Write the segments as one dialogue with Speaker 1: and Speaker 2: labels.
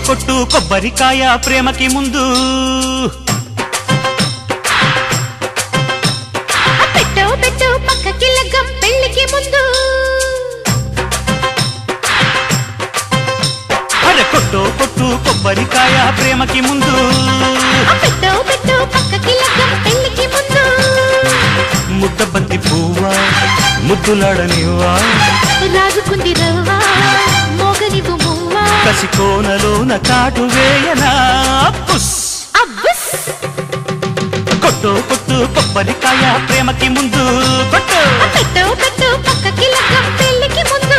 Speaker 1: కొట్టు కొబ్బరికాయ ప్రేమకి ముందు
Speaker 2: పెట్టు పెట్టు పక్కకి లగ్గం పెళ్లికి ముందు
Speaker 1: అరే కొట్టు కొట్టు కొబ్బరికాయ ప్రేమకి ముందు
Speaker 2: పెట్టు పెట్టు పక్కకి లగ్గం పెళ్లికి ముందు
Speaker 1: ముద్ద బంతి పువ్వా ముద్దులాడనివ్వా
Speaker 2: రాజుకుంది రవ్వా మోగనివు మువ్వా
Speaker 1: కసి కోనలోన కాటు వేయనా పుస్
Speaker 2: అబ్బస్
Speaker 1: కొట్టు కొట్టు కొబ్బరికాయ ప్రేమకి ముందు కొట్టు
Speaker 2: పెట్టు పెట్టు పక్కకి లగ్గం పెళ్లికి ముందు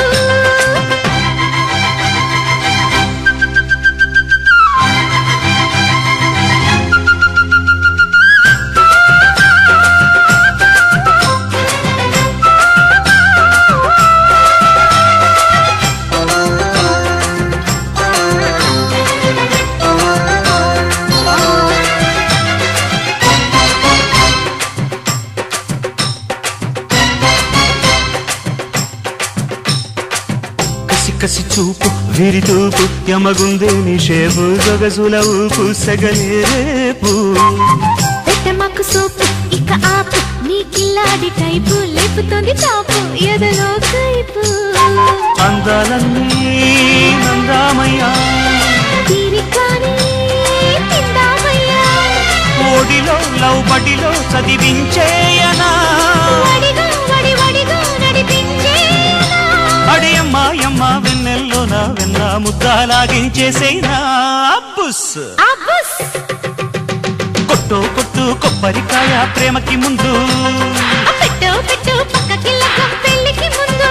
Speaker 1: కసి కసి చూపు విరి తూపు యమగుందే నిషేపు గగసుల ఊపు సగలే రేపు
Speaker 2: పెట్టమాకు సోపు ఇక ఆపు నీ కిల్లాడి టైపు లేపుతోంది టాపు ఎదలో కైపు
Speaker 1: అందాలన్నీ నందామయ్యా
Speaker 2: తీరికాని తిందామయ్యా
Speaker 1: ఓడిలో లవ్ బడిలో చదివించేయనా
Speaker 2: వడిగా వడి వడిగా నడిపించేనా
Speaker 1: అడి అమ్మా అమ్మ వెన్నెల్లో నా వెన్న ముద్దాలాగించేసేనా అబ్బుస్
Speaker 2: అబ్బస్
Speaker 1: కొట్టు కొట్టు కొబ్బరికాయ ప్రేమకి ముందు
Speaker 2: పెట్టు పెట్టు పక్కకి లగ్గం పెళ్లికి ముందు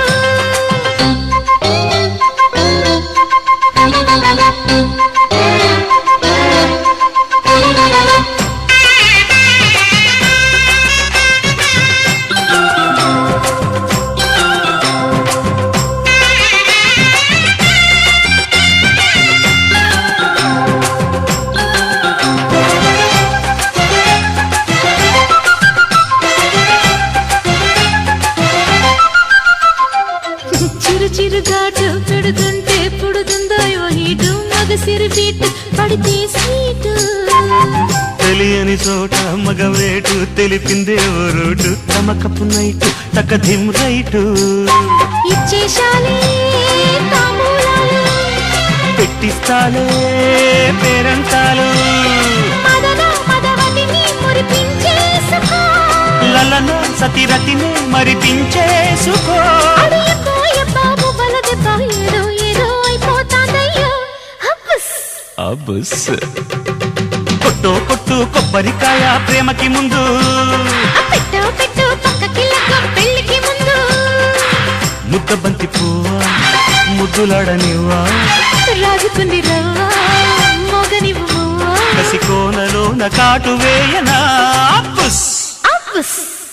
Speaker 2: చిరు చిరు ఘాటు పెడుతుంటే పుడుతుందో హీటు మగ సిరి బీటు పడితే స్వీటు
Speaker 1: తెలియని చోట మగవేటు తెలిపిందే ఓ రోటు తమకపు నైటు తకధిం రైటు
Speaker 2: ఇచ్చేశాలే తాంబూలాలు
Speaker 1: పెట్టిస్తాలే పేరంటాలు
Speaker 2: మదన మదవతిని మురిపించేసుకో
Speaker 1: లలన సతిరతినే మరిపించేసుకో
Speaker 2: అడియకోయ బాబు బలదెబ్బ ఏదో ఏదో అయిపోతాదయ్యో హబ్బస్
Speaker 1: అబ్బుస్ కొట్టు కొట్టు కొబ్బరికాయ ప్రేమకి ముందు
Speaker 2: పెట్టు పెట్టు పక్కకి లగ్గం పెళ్లికి ముందు
Speaker 1: ముద్ద బంతి పువ్వా ముద్దులాడనివ్వా
Speaker 2: రాజుకుంది రవ్వా మోగనివ్వు మువ్వా
Speaker 1: కసి కోనలో కాటు వేయనా అబ్బుస్
Speaker 2: అబ్బస్